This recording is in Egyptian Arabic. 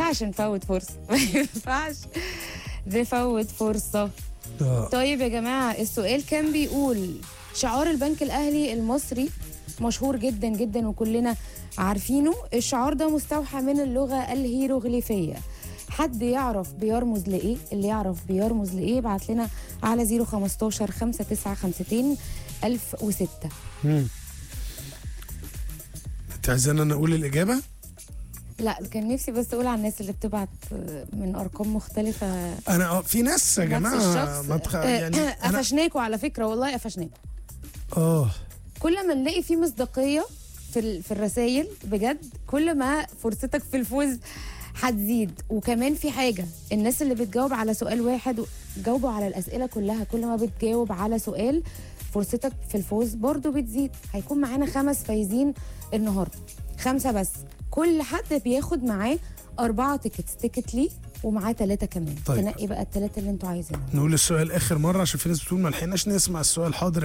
ينفعش نفوت فرصه ما ينفعش نفوت فرصه آه. طيب يا جماعه السؤال كان بيقول شعار البنك الاهلي المصري مشهور جدا جدا وكلنا عارفينه الشعار ده مستوحى من اللغه الهيروغليفيه حد يعرف بيرمز لايه اللي يعرف بيرمز لايه يبعت لنا على 015 5952 1006 مم. انت عايزانا انا اقول الاجابه لا كان نفسي بس اقول على الناس اللي بتبعت من ارقام مختلفه انا اه في ناس يا نفس جماعه الشخص ما تخ... آه، يعني انا قفشناكوا على فكره والله قفشناكوا اه كل ما نلاقي فيه مصداقيه في ال- في الرسائل بجد كل ما فرصتك في الفوز هتزيد وكمان في حاجه الناس اللي بتجاوب على سؤال واحد و- جاوبوا على الاسئله كلها كل ما بتجاوب على سؤال فرصتك في الفوز برضو بتزيد هيكون معانا خمس فايزين النهارده خمسه بس كل حد بياخد معاه أربعة تيكتس تيكت ليه ومعاه ثلاثة كمان طيب. تنقي بقى الثلاثة اللي انتوا عايزينهم نقول السؤال اخر مره عشان في ناس بتقول ما لحقناش نسمع السؤال حاضر